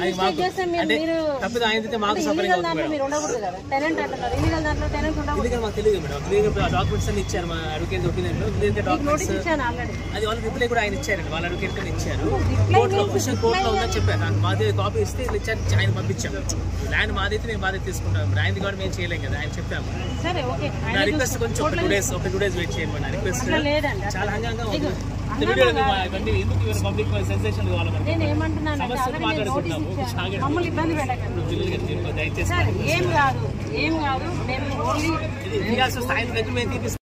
అది మిస్టేక్ మాకు చేస్తే మీరు అంటే మీరు తప్పితే ఆయన అయితే మాకు సఫరింగ్ ఇల్లీగల్ అవుతుంది దాంట్లో మేడం మీరు ఉండకూడదు కదా టెనెంట్ అంటున్నారు ఇల్లీగల్ దాంట్లో టెనెంట్ ఉండకూడదు ఇదిగా మాకు తెలియదు మేడం క్లియర్గా డాక్యుమెంట్స్ అన్ని ఇచ్చారు మా అడ్వకేట్ ఒపీనియన్ లో క్లియర్గా నోటీస్ డాక్యుమెంట్స్ ఇచ్చాను ఆల్రెడీ అది వాళ్ళ రిప్లై కూడా ఆయన ఇచ్చారండి వాళ్ళ అడ్వకేట్ కింద ఇచ్చారు reply కోర్టులో means క్వశ్చన్ కోర్టులో ఉందని చెప్పారు నాకు మాది కాపీ ఇస్తే వీళ్ళు ఇచ్చారు ఆయన పంపించాం ల్యాండ్ మాదైతే మేము బాధ్యత తీసుకుంటాం ఆయనది కూడా మేము చేయలేం కదా ఆయన చెప్పాము సరే ఓకే నా రిక్వెస్ట్ కొంచెం ఒక టూ డేస్ ఒక టూ డేస్ వెయిట్ చేయండి నా రిక్వెస్ట్ అట్లా లేదండి చాలా హంగంగా ఉంది ఇదిగో, ఇంత వీడియోలో మేము ఇవన్నీ ఎందుకు పబ్లిక్ సెన్సేషన్ కావాలి మనకి నేను ఏమంటున్నాను అంటే సమస్యలు ఆల్రెడీ నేను నోటీస్ మాట్లాడుకుంటాము ఇచ్చాను సాగండి. మమ్మల్ని ఇబ్బంది పెట్టకండి ఇప్పుడు జిల్లు గారు దీనికో దయచేసి సరే ఏం కాదు ఏం కాదు మేము ఓన్లీ ఇది ఇవ్వాల్సిన స్థాయిని దగ్గర మేము తీపిస్తాం